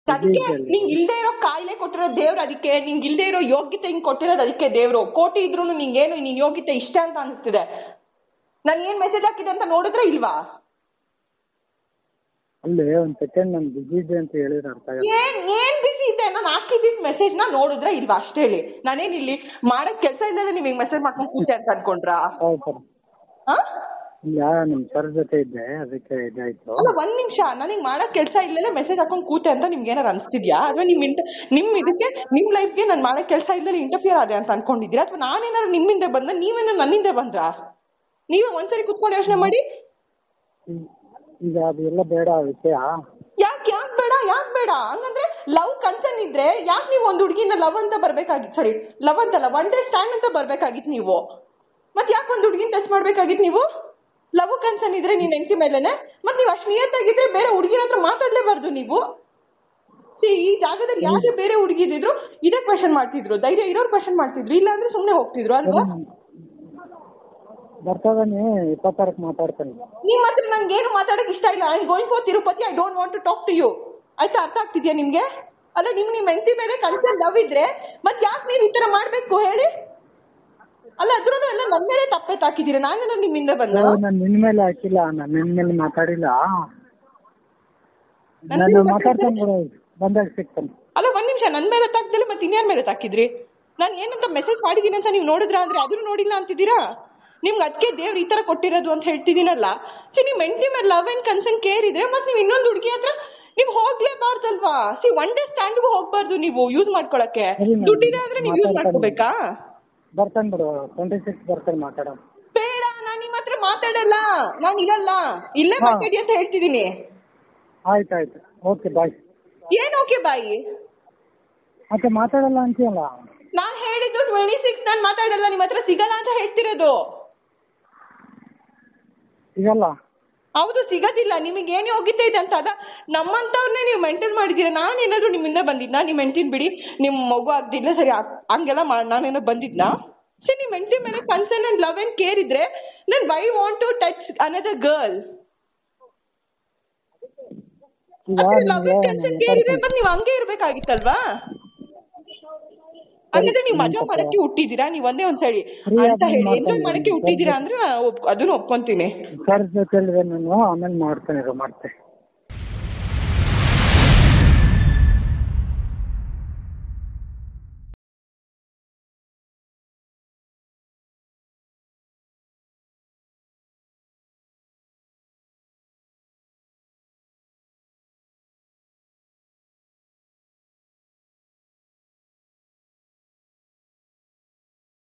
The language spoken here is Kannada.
ಅದಕ್ಕೆ ಇದ್ರಲ್ಲಿ. ನಿಂಗ್ ಇಲ್ದೇ ಇರೋ ಕಾಯಿಲೆ ಕೊಟ್ಟಿರೋ ದೇವ್ರು ಅದಕ್ಕೆ ನಿಂಗ್ ಇಲ್ದೇ ಇರೋ ಯೋಗ್ಯತೆ ಹಿಂಗ್ ಕೊಟ್ಟಿರೋದು ಅದಕ್ಕೆ ದೇವ್ರು ಕೋಟಿ ಇದ್ರು ನಿಂಗೇನು ನಿನ್ ಯೋಗ್ಯತೆ ಇಷ್ಟ ಅಂತ ಅನಿಸ್ತಿದೆ ನಾನು ಏನ್ ಮೆಸೇಜ್ ಹಾಕಿದೆ ಅಂತ ನೋಡಿದ್ರೆ ಇಲ್ವಾ ಅಲ್ಲಿ ಒಂದು ಸೆಕೆಂಡ್ ನಾನು ಬಿಜಿ ಇದೆ ಅಂತ ಹೇಳಿದ್ರೆ ಅರ್ಥ ಆಗಲ್ಲ ಏನ್ ಏನ್ ಬಿಸಿ ಇದೆ ನಾನು ಹಾಕಿದ್ದ ಮೆಸೇಜ್ ನ ನೋಡಿದ್ರೆ ಇಲ್ವಾ ಅಷ್ಟೇ ಹೇಳಿ ನಾನೇನ್ ಇಲ್ಲಿ ಮಾಡಕ್ ಕೆಲಸ ಇಲ್ಲದೆ ನಿಮಗೆ ಮೆಸೇಜ್ ಮಾಡ್ಕೊಂಡು ಕೂತೆ ಅಂತ ಅನ್ಕೊಂಡ್ರಾ ಹೌದು ಸರ್ ಆ? ಇಲ್ಲ ನಮ್ಮ ಸರ್ ಜೊತೆ ಇದ್ದೆ ಅದಕ್ಕೆ ಇದಾಯ್ತು ಅಲ್ಲ ಒಂದ್ ನಿಮಿಷ ನನಗೆ ಮಾಡಕ್ ಕೆಲಸ ಇಲ್ಲದೆ ಮೆಸೇಜ್ ಹಾಕೊಂಡು ಕೂತೆ ಅಂತ ನಿಮ್ಗೆ ಏನಾರು ಅನ್ಸ್ತಿದ್ಯಾ ಅಥವಾ ನಿಮ್ ಇಂಟ ನಿಮ್ ಇದಕ್ಕೆ ನಿಮ್ ಲೈಫ್ಗೆ ನಾನು ಮಾಡಕ್ ಕೆಲಸ ಇಲ್ಲದೆ ಇಂಟರ್ಫಿಯರ್ ಆದೆ ಅಂತ ಅನ್ಕೊಂಡಿದ್ದೀರಾ ಅಥವಾ ನಾನೇನಾದ್ರು ನಿಮ್ಮಿಂದ ಬಂದ ನೀವೇನಾದ್ರು ನನ್ನಿಂದ ಬಂದ್ರಾ ನೀವೇ ಒಂದ್ಸರಿ ಕುತ್ಕೊಂಡು ಯೋಚನೆ ಮಾಡಿ ಈ- ಈಗ ಅದೆಲ್ಲ ಬೇಡ ಆ ವಿಷಯ ಯಾಕೆ ಯಾಕೆ ಬೇಡ ಯಾಕೆ ಬೇಡ ಹಂಗಂದ್ರೆ ಲವ್ ಕನ್ಸರ್ನ್ ಇದ್ರೆ ಯಾಕೆ ನೀವು ಒಂದು ಹುಡುಗಿನ ಲವ್ ಅಂತ ಬರ್ಬೇಕಾಗಿತ್ತು ಸರಿ ಲವ್ ಅಂತಲ್ಲ ಒನ್ ಡೇ ಸ್ಟ್ಯಾಂಡ್ ಅಂತ ಬರ್ಬೇಕಾಗಿತ್ತು ನೀವು ಮತ್ತೆ ಯಾಕೆ ಒಂದು ಹುಡುಗಿನ ಟಚ್ ಮಾಡ್ಬೇಕಾಗಿತ್ತು ನೀವು ಲವ್ ಕನ್ಸರ್ನ್ ಇದ್ರೆ ನೀನ್ ಹೆಂಡತಿ ಮೇಲೆನೆ ಮತ್ತೆ ನೀವು ಅಷ್ಟು ನಿಯತ್ತಾಗಿದ್ರೆ ಬೇರೆ ಹುಡುಗಿನ ಹತ್ರ ಮಾತಾಡ್ಲೇಬಾರ್ದು ನೀವು See, ಈ ಜಾಗದಲ್ಲಿ ಯಾರೇ ಬೇರೆ ಹುಡುಗಿ ಇದ್ದಿದ್ರು ಇದೇ ಕ್ವಶನ್ ಮಾಡ್ತಿದ್ರು ಧೈರ್ಯ ಇರೋರು ಕ್ವಶನ್ ಮಾಡ್ತಿದ್ರು ಇಲ್ಲ ಅಂದ್ರೆ ಸುಮ್ನೆ ಹೋಗ್ತಿದ್ರು ಅಲ್ವಾ ಬರ್ತಾನೆ ಇಪ್ಪತ್ತಾರಕ್ಕೆ ಮಾತಾಡ್ತಾನೆ ನಿಮ್ ಹತ್ರ ನಂಗೆ ಏನು ಮಾತಾಡಕ್ ಇಷ್ಟ ಇಲ್ಲ I going for Tirupati I don't want to talk to you ಆಯ್ತಾ ಅರ್ಥ ಆಗ್ತಿದ್ಯಾ ನಿಮ್ಗೆ ಅಲ್ಲ ನಿಮ್ ನಿಮ್ ಹೆಂಡತಿ ಮೇಲೆ ಕನ್ಸರ್ನ್ ಲವ್ ಇದ್ರೆ ಮತ್ ಯಾಕೆ ನೀವ್ ಈ ತರ ಮಾಡ್ಬೇಕು ಹೇಳಿ ಅಲ್ಲ ಅದ್ರದ್ದು ಎಲ್ಲ ನನ್ ಮೇಲೆ ತಪ್ಪೆತ್ ಹಾಕಿದೀರ ನಾನೇನೋ ನಿಮ್ಮಿಂದ ಬಂದ ನಾನು ನಿನ್ನ ಮೇಲೆ ಹಾಕಿಲ್ಲ ನಾನು ನಿನ್ನ ಮೇಲೆ ಮಾತಾಡಿಲ್ಲ ನನ್ ನಾನು ಮೇಲೆ ಮಾತಾಡ್ತಾನೆ ಬಿಡು ಬಂದಾಗ ಸಿಗ್ತಾನೆ ಅಲ್ಲ ಒಂದ್ ನಿಮಿಷ ನನ್ ಮೇಲೆ ತಾಕ್ದಿಲ್ಲ ಮತ್ತೆ ಇನ್ಯಾರ ಮೇಲೆ ತಾಕಿದ್ರಿ ನಾನು ಏನಂತ ಮೆಸೇಜ್ ಮಾಡಿದೀನಿ ಅಂತ ನೀವು ನೋಡಿದ್ರ ಅಂದ್ರೆ ಅದನ್ನು ನೋಡಿಲ್ಲ ಅಂತಿದ್ದೀರಾ ನಿಮ್ಗೆ ಅದಕ್ಕೆ ದೇವ್ರು ಈ ತರ ಕೊಟ್ಟಿರೋದು ಅಂತ ಹೇಳ್ತಿದ್ದೀನಲ್ಲ ಸಿ ನಿಮ್ ಹೆಂಡತಿ ಮೇಲೆ ಲವ್ ಅಂಡ್ ಕನ್ಸರ್ನ್ ಕೇರ್ ಇದ್ರೆ ಮತ್ತೆ ನೀವು ಇನ್ನೊಂದು ಹುಡುಗಿ ಹತ್ರ ನೀವು ಹೋಗ್ಲೇಬಾರ್ದಲ್ವಾ ಸಿ ಒನ್ ಡೇ ಸ್ಟ್ಯಾಂಡ್ಗೂ ಹೋಗ್ಬಾರ್ದು ನೀವು ಯೂಸ್ ಮಾಡ್ಕೊಳಕ್ಕೆ ಸರಿ ma'am. ದುಡ್ಡಿದೆ ಅಂದ್ರೆ ನೀವು ಯೂಸ್ ಮಾತಾಡ್ತಾ ಮಾಡ್ಕೋಬೇಕಾ ಬರ್ತಾನೆ ಬಿಡು ಟ್ವೆಂಟಿ ಸಿಕ್ಸ್ ಬರ್ತಾನೆ ಮಾತಾಡೋಣ ಬೇಡ ನಾನು ನಿಮ್ಮ ಹತ್ರ ಮಾತಾಡಲ್ಲ ನಾನು ಇರಲ್ಲ ಇಲ್ಲೇ ಹಾ. ಮಾತಾಡಿ ಅಂತ ಹೇಳ್ತಿದ್ದೀನಿ ಆಯ್ತು ಆಯ್ತು ಓಕೆ ಬಾಯ್ ಏನ್ ಓಕೆ ಬಾಯಿ ಮತ್ತೆ ಮಾತಾಡಲ್ಲ ಅಂತೀಯಲ್ಲ ನಾನ್ ಹೇಳಿದ್ದು ಟ್ವೆಂಟಿ ಸಿಕ್ಸ್ ನಾನು ಮಾತಾಡಲ್ಲ ನಿಮ್ಮ ಹತ್ರ ಸಿಗಲ್ಲ ಅಂತ ಹೇಳ್ತಿರೋದು ಸಿಗಲ್ಲ ಹೌದು ಸಿಗೋದಿಲ್ಲ ನಿಮಗೆ ಏನು ಯೋಗ್ಯತೆ ಇದೆ ಅಂತ ಅದ ನಮ್ಮಂತವ್ರನ್ನೇ ನೀವು ಮೇಂಟೈನ್ ಮಾಡಿದ್ದೀರಾ ನಾನು ಏನಾದ್ರು ನಿಮ್ಮಿಂದ ಬಂದಿದ್ನಾ ನಿಮ್ಮ ಹೆಂಡ್ತಿನ ಬಿಡಿ ನಿಮ್ಮ ಮಗು ಆಗ್ದಿಲ್ಲ ಸರಿ ಆ- ಹಂಗೆಲ್ಲ ಮಾ ನಾನೇನೋ ಬಂದಿದ್ನಾ ಸರಿ ನಿಮ್ಮ ಹೆಂಡತಿ ಮೇಲೆ concern and love and care ಇದ್ರೆ then why want to touch another girl ಈಗ ಲವ್ ನಿಮಗೆ ಅಂಡ್ ಕನ್ಸರ್ನ್ ಕೇರ್ ಇದ್ರೆ ಮತ್ತೆ ನೀವು ಹಂಗೆ ಇರ್ಬೇಕಾಗಿತ್ತಲ್ವಾ ಹಂಗಂದ್ರೆ ನೀವು ಮಜಾ ಮಾಡಕ್ಕೆ ಹುಟ್ಟಿದ್ದೀರಾ ನೀವು ಒಂದೇ ಒಂದ್ಸರಿ Free ಅಂತ ಆಗಿ ಹೇಳಿ ಮಾಡ್ತಾ ಎಂಜಾಯ್ ಮಾಡಕ್ಕೆ ಇದ್ದೀನಿ. ಹುಟ್ಟಿದ್ದೀರಾ ಅಂದ್ರೆ ಒಪ್- ಅದನ್ನು ಒಪ್ಕೊಂತೀನಿ ಸರ್ ಜೊತೆ ನಾನು ಆಮೇಲೆ ಮಾಡ್ತಾನೆ ಇರು ಮಾಡ್ತೆ